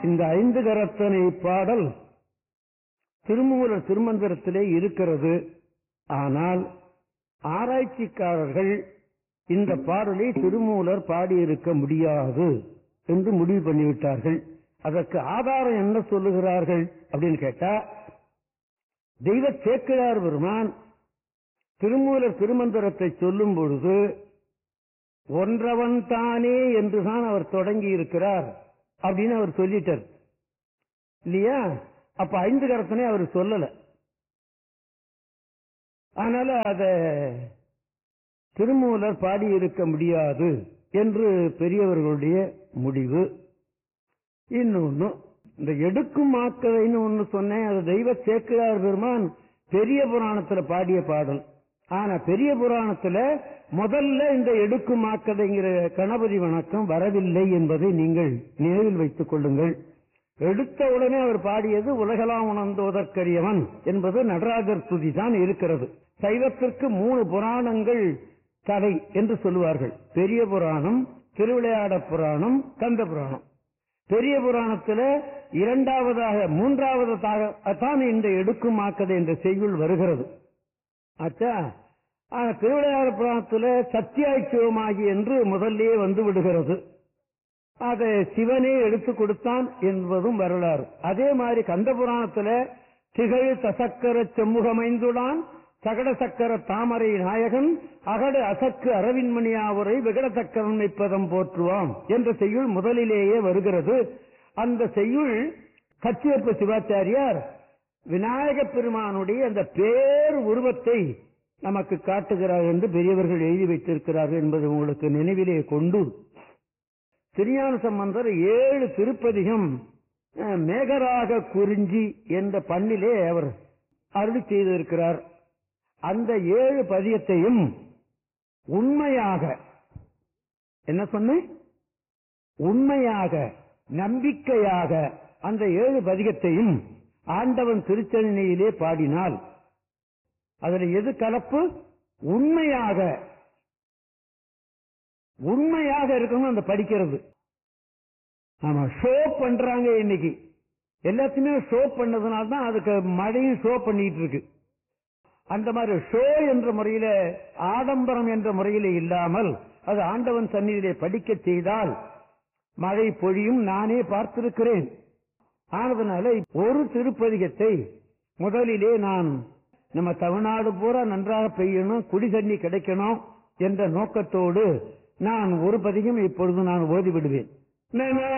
இந்த ஐந்து கரத்தனை பாடல் திருமூலர் திருமந்திரத்திலே இருக்கிறது ஆனால் ஆராய்ச்சிக்காரர்கள் இந்த பாடலை திருமூலர் பாடியிருக்க முடியாது என்று முடிவு பண்ணிவிட்டார்கள் அதற்கு ஆதாரம் என்ன சொல்லுகிறார்கள் அப்படின்னு கேட்டா தெய்வ சேக்கிழார் பெருமான் திருமூலர் திருமந்திரத்தை சொல்லும் பொழுது ஒன்றவன் தானே என்றுதான் அவர் தொடங்கி இருக்கிறார் அப்படின்னு அவர் சொல்லிட்டார் இல்லையா அப்ப ஐந்து கரத்தனை அவர் சொல்லல அதனால அத திருமூலர் பாடியிருக்க முடியாது என்று பெரியவர்களுடைய முடிவு இன்னொன்னு இந்த எடுக்கும் மாக்கதைன்னு ஒன்னு சொன்னேன் அது தெய்வ சேக்கிழார் பெருமான் பெரிய புராணத்துல பாடிய பாடல் ஆனா பெரிய புராணத்துல முதல்ல இந்த எடுக்கும் மாக்கதைங்கிற கணபதி வணக்கம் வரவில்லை என்பதை நீங்கள் நினைவில் வைத்துக் கொள்ளுங்கள் எடுத்த உடனே அவர் பாடியது உலகலாம் உணர்ந்தோதற்கரியவன் என்பது நடராஜர் துதி தான் இருக்கிறது சைவத்திற்கு மூணு புராணங்கள் தலை என்று சொல்லுவார்கள் பெரிய புராணம் திருவிளையாட புராணம் கந்த புராணம் பெரிய புராணத்துல இரண்டாவதாக மூன்றாவதாக தான் இந்த எடுக்கும் ஆக்கதை என்ற செய்யுள் வருகிறது ஆச்சா ஆனா திருவிளையாட புராணத்துல சத்தியாய் சிவமாகி என்று முதல்லயே வந்து விடுகிறது அதை சிவனே எடுத்து கொடுத்தான் என்பதும் வரலாறு அதே மாதிரி கந்த புராணத்துல திகழ் தசக்கர செம்முகமைந்துடான் சகட சக்கர தாமரை நாயகன் அகடு அசக்கு அரவின்மணியாவுரை விகட சக்கரம் நிற்பதம் போற்றுவாம் என்ற செய்யுள் முதலிலேயே வருகிறது அந்த செய்யுள் கச்சியப்ப சிவாச்சாரியார் விநாயக பெருமானுடைய அந்த பேர் உருவத்தை நமக்கு காட்டுகிறார் என்று பெரியவர்கள் எழுதி வைத்திருக்கிறார்கள் என்பது உங்களுக்கு நினைவிலே கொண்டு திருஞான சம்பந்தர் ஏழு திருப்பதிகம் அஹ், மேகராக குறிஞ்சி என்ற பண்ணிலே அவர் அருளி செய்திருக்கிறார் அந்த ஏழு பதியத்தையும் உண்மையாக என்ன சொன்னேன் உண்மையாக நம்பிக்கையாக அந்த ஏழு பதிகத்தையும் ஆண்டவன் திருச்சென்னையிலே பாடினால் அதுல எது கலப்பு உண்மையாக உண்மையாக இருக்கணும் அந்த படிக்கிறது ஆமா ஷோ பண்றாங்க இன்னைக்கு எல்லாத்தையுமே ஷோ பண்ணதுனால தான் அதுக்கு மழையும் ஷோ பண்ணிட்டு இருக்கு அந்த மாதிரி ஷோ என்ற முறையில ஆடம்பரம் என்ற முறையில இல்லாமல் அது ஆண்டவன் சந்நிதியிலே படிக்க செய்தால் மழை பொழியும் நானே பார்த்திருக்கிறேன் ஆனதுனால ஒரு திருப்பதிகத்தை முதலிலே நான் நம்ம தமிழ்நாடு பூரா நன்றாக பெய்யணும் குடி தண்ணி கிடைக்கணும் என்ற நோக்கத்தோடு நான் ஒரு பதிகம் இப்பொழுது நான் ஓதி விடுவேன்